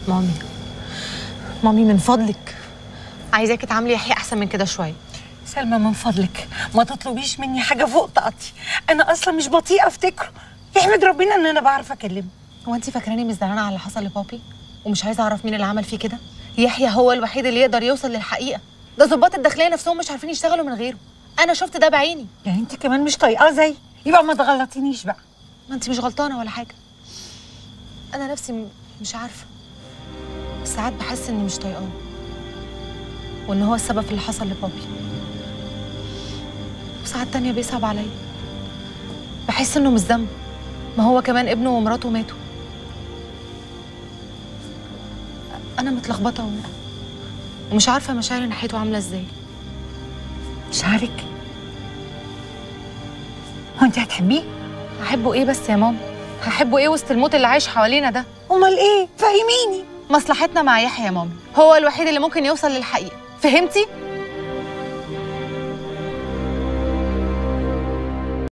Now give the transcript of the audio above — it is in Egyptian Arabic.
مامي مامي من فضلك عايزاكي تعاملي يحيى احسن من كده شويه سلمى من فضلك ما تطلبيش مني حاجه فوق طاقتي انا اصلا مش بطيئه افتكره يحمد ربنا ان انا بعرف اكلمه هو انت فاكراني مش زعلانه على اللي حصل لبابي ومش عايزه اعرف مين اللي عمل فيه كده يحيى هو الوحيد اللي يقدر يوصل للحقيقه ده ضباط الداخليه نفسهم مش عارفين يشتغلوا من غيره انا شفت ده بعيني يعني انت كمان مش طايقاه زي يبقى ما تغلطينيش بقى ما انت مش غلطانه ولا حاجه انا نفسي م- مش عارفه ساعات بحس اني مش طايقاه وان هو السبب في اللي حصل لبابي وساعات تانية بيصعب عليا بحس انه مش ذنبه ما هو كمان ابنه ومراته ماتوا انا متلخبطه و... ومش عارفه مشاعري ناحيته عامله ازاي مشاعرك هو انت هتحبيه هحبه ايه بس يا ماما هحبه ايه وسط الموت اللي عايش حوالينا ده امال ايه فهميني مصلحتنا مع يحيى يا مامي هو الوحيد اللي ممكن يوصل للحقيقه فهمتي